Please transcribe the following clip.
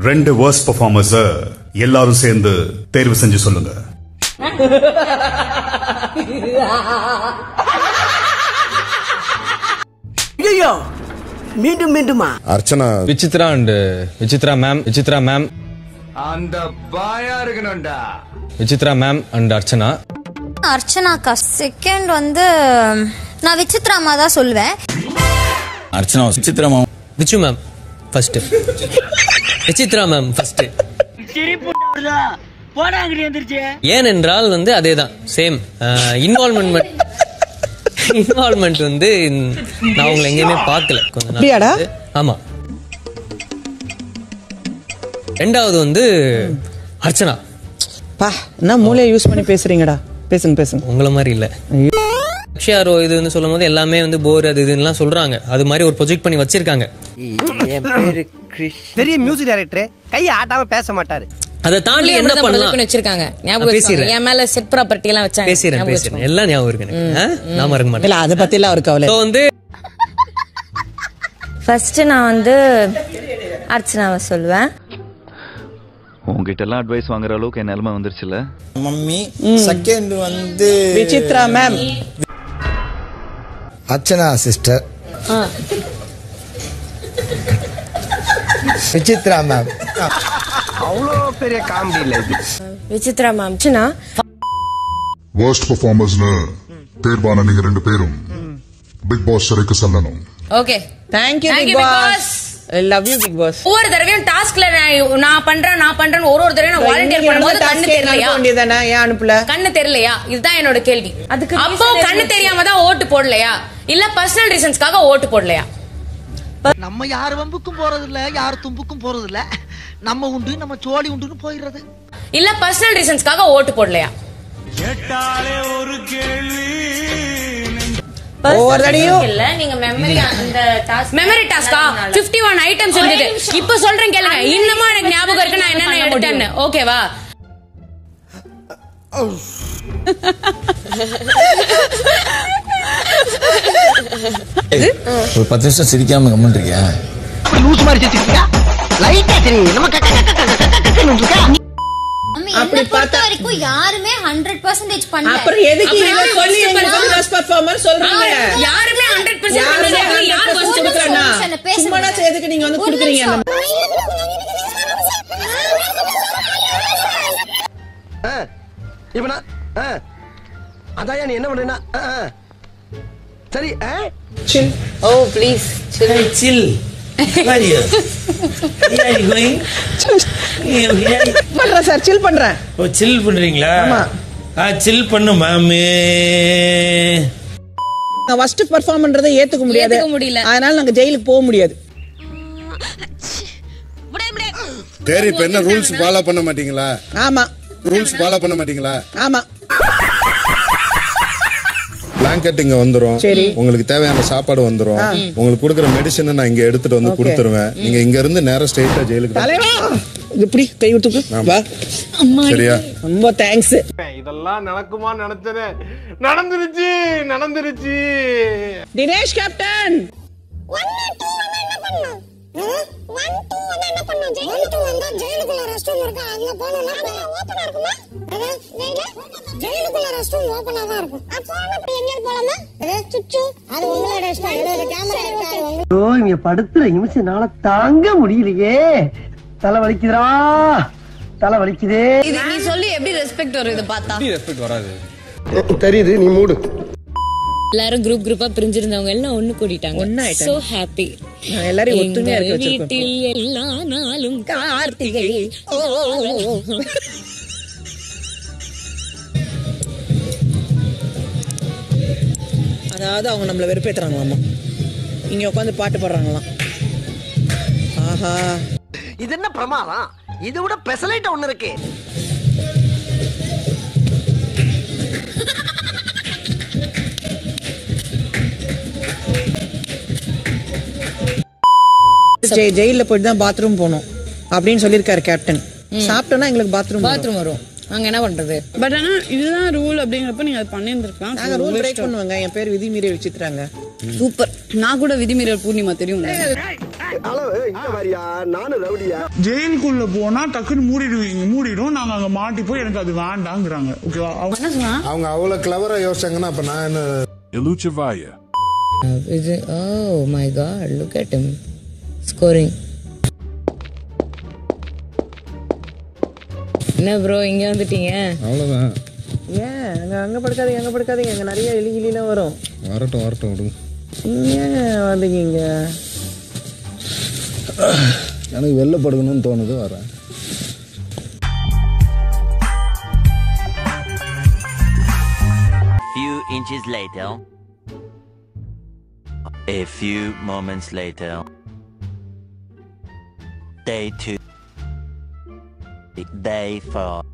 ரெண்டு worst performers எல்லாரும் சேர்ந்து தேர்வு செஞ்சு சொல்லுங்க ஐயோ மீண்டும் மீண்டுமா Archana Vichitra and Vichitra ma'am Vichitra ma'am அந்த பாயா இருக்கணும்டா விசித்ரா மேம் அண்ட் அர்ச்சனா அர்ச்சனாக்கா செகண்ட் வந்து நான் விசித்ராமா தான் சொல்லுவேன் அர்ச்சனா விசித்திரமா Vichu ma'am first Vichitra ma'am first ஏனென்றால் வந்து அதேதான் சேம் இன்வால்மெண்ட் இன்வால்மெண்ட் வந்து நான் உங்களை எங்கேயுமே பார்க்கல கொஞ்ச நாள் அப்படியாடா? வந்து. ஆமா ரெண்டாவது வந்து அர்ச்சனா பா என்ன மூளையை யூஸ் பண்ணி பேசுறீங்கடா பேசுங்க பேசுங்க உங்களை மாதிரி இல்ல அக்ஷயாரோ இது வந்து சொல்லும் போது எல்லாமே வந்து போர் அது இதுலாம் சொல்றாங்க அது மாதிரி ஒரு ப்ரொஜெக்ட் பண்ணி வச்சிருக்காங்க என் பேரு கிறிஷ் பெரிய மியூசிக் டைரக்டர் கையை ஆட்டாம பேச மாட்டாரு அதை தாண்டி என்ன பண்ணலாம் வச்சிருக்காங்க நான் ஞாபகம் பேசிடுறேன். வச்சுக்கோங்க. என் மேல செட் ப்ராப்பர்ட்டி எல்லாம் வச்சாங்க பேசிடுறேன் ஞாபகம் பேசிடுறேன் எல்லாம் ஞாபகம் இருக்கு எனக்கு ஆ? நான் மறக்க மாட்டேன் இல்ல அதை பத்தி எல்லாம் அவருக்கு கவலை So வந்து ஃபர்ஸ்ட் நான் வந்து அர்ச்சனாவை சொல்லுவேன் உங்ககிட்ட எல்லாம் அட்வைஸ் வாங்குற அளவுக்கு என் நிலைமை வந்துருச்சுல மம்மி செகண்ட் வந்து Vichitra ma'am Archana sister Vichitra ma'am அவ்வளோ பெரிய காமெடி இல்ல இது விசித்ரா மேம் சின்னா வேர்ஸ்ட் பெர்ஃபார்மர்ஸ்னு தேர்வான நீங்க ரெண்டு பேரும் பிக் பாஸ் சிறைக்கு செல்லணும் okay thank you Thank Bigg you, Big Boss love you Bigg Boss ஒவ்வொரு தடவையும் டாஸ்க்ல நான் பண்றேன் நான் பண்றேன் ஒரு ஒரு தடவையும் நான் வாலண்டியர் பண்ணும்போது கண்ணு தெரியலையா வேண்டியதானே ஏன் அனுப்பல கண்ணு தெரியலையா இதுதான் என்னோட கேள்வி அதுக்கு அப்போ கண்ணு தெரியாம தான் ஓட்டு போடலையா இல்ல பர்சனல் ரீசன்ஸ்க்காக ஓட்டு போடலையா நம்ம யார் வம்புக்கும் போறது இல்ல யார் தும்புக்கும் போறது இல்ல நம்ம உண்டு நம்ம சோழி உண்டுன்னு போயிடுறது இல்ல பர்சனல் ரீசன்ஸ்க்காக ஓட்டு போடலையா ஒவ்வொரு தடையும் இல்ல நீங்க மெமரி அந்த டாஸ்க் மெமரி டாஸ்கா 51 ஐட்டம்ஸ் இருந்தது இப்போ சொல்றேன் கேளுங்க இன்னமும் எனக்கு ஞாபகம் இருக்கு நான் என்னென்ன எடுத்தேன்னு ஓகேவா ஒரு பத்து நிமிஷம் சிரிக்காம கம்மன் இருக்கியா லூஸ் மாதிரி செஞ்சுக்கியா லைட்டா சரி நம்ம கக்க கக்க கக்க கக்க கக்கன்னு இருக்கா அப்படி பொறுத்த வரைக்கும் யாருமே ஹண்ட்ரட் பர்சன்டேஜ் பண்ணல அப்புறம் எதுக்கு அப்புறம் இதை யாரு சொல்லி first எங்களுக்கு பண்ணா? பெஸ்ட் பெர்ஃபார்மர் சொல்றீங்க யாருமே 100% யாருமே பண்ணல. யார் 100% first கொடுக்கலன்னா சொல்லுங்க, பேசுங்க. சும்மாடா எதுக்கு நீங்க வந்து ஒரு கொடுக்குறீங்க நிமிஷம். இவனா அதான் நீ என்ன பண்றேன்னா சரி ஓ ப்ளீஸ் சில் பண்றேன் சார் சில் பண்றேன் ஓ சில் பண்றீங்களா ஆமா. ஆ சில் பண்ணு மாமே நான் ஃபர்ஸ்ட் பெர்ஃபார்ம் பண்றதை ஏத்துக்க முடியாது ஏத்துக்க முடியல. அதனால நாங்க ஜெயிலுக்கு போக முடியாது சரி இப்ப என்ன ரூல்ஸ் ஃபாலோ பண்ண மாட்டீங்களா ஆமா ரூல்ஸ் ஃபாலோ பண்ண மாட்டீங்களா ஆமா பிளாங்கெட் இங்க வந்துரும் சரி. உங்களுக்கு தேவையான சாப்பாடு வந்துரும் உங்களுக்கு கொடுக்குற மெடிசன் நான் இங்க எடுத்துட்டு வந்து கொடுத்துருவேன் நீங்க இங்க இருந்து நேரா ஸ்ட்ரெயிட்டா ஜெயிலுக்கு தான். தலைவா இது இப்படி கை விட்டுக்கு வா சரியா ரொம்ப தேங்க்ஸ் இதெல்லாம் நடக்குமா நினைச்சனே நடந்துருச்சு நடந்துருச்சு தினேஷ் கேப்டன் ஐயோ இங்க படுத்துற நிமிஷம்னால தாங்க முடியலையே தலை வலிக்குதுடா தலை வலிக்குதே நீ சொல்லி எப்படி ரெஸ்பெக்ட் வரும் இத பார்த்தா ரெஸ்பெக்ட் வராது தெரியுது நீ மூடு எல்லாரும் குரூப் குரூப்பா பிரிஞ்சிருந்தவங்க எல்லாம் ஒண்ணு கூடிட்டாங்க ஒண்ணாயிட்டாங்க. சோ ஹாப்பி நான் எல்லாரையும் ஒத்துமையா இருக்க எங்கள் வச்சிருக்கேன் வீட்டில் எல்லா நாளும் கார்த்திகை ஓ. அதாவது அவங்க நம்மள வெறுப்பேத்துறாங்களாமா இங்க உட்காந்து பாட்டு பாடுறாங்களாம் ஆஹா இது என்ன பிரமாதம் இதை விட பெசலைட் ஒண்ணு இருக்கு ஜெய் ஜெயில போயிட்டு தான் பாத்ரூம் போகணும் அப்படின்னு சொல்லியிருக்காரு கேப்டன் சாப்பிட்டோம்னா எங்களுக்கு பாத்ரூம் பாத்ரூம் வரும் அங்க என்ன பண்றது பட் ஆனா இதுதான் ரூல் அப்படிங்கிறப்ப நீங்க அது பண்ணியிருந்திருக்கலாம் நாங்க ரூல் பிரேக் பண்ணுவாங்க என் பேர் விதிமீறி வச்சுட்டாங்க சூப்பர் நான் கூட விதிமீறல் பூர்ணிமா தெரியும் அளவு இங்க வரியா நானும் ரவுடியா ஜெயிலுக்குள்ள போனா டக்குன்னு மூடிடுவீங்க மூடிடும் நாங்க அங்க மாட்டி போய் எனக்கு அது வேண்டாங்கிறாங்க ஓகேவா அவங்க அவங்க அவ்வளவு கிளவரா யோசிச்சாங்கன்னா அப்ப நான் என்ன Iluchavaya. Is it? Oh my God! Look at him scoring. என்ன ப்ரோ இங்க வந்துட்டீங்க அவ்வளவுதான் ஏன் அங்க அங்க படுக்காதீங்க அங்க படுக்காதீங்க அங்க நிறைய எலி கிளிலாம் வரும் வரட்டும் வரட்டும் விடுங்க நீங்க ஏன் வந்தீங்க இங்க எனக்கு வெளில படுக்கணும்னு தோணுது வரேன் Few inches later. A few moments later. Day two. Day four.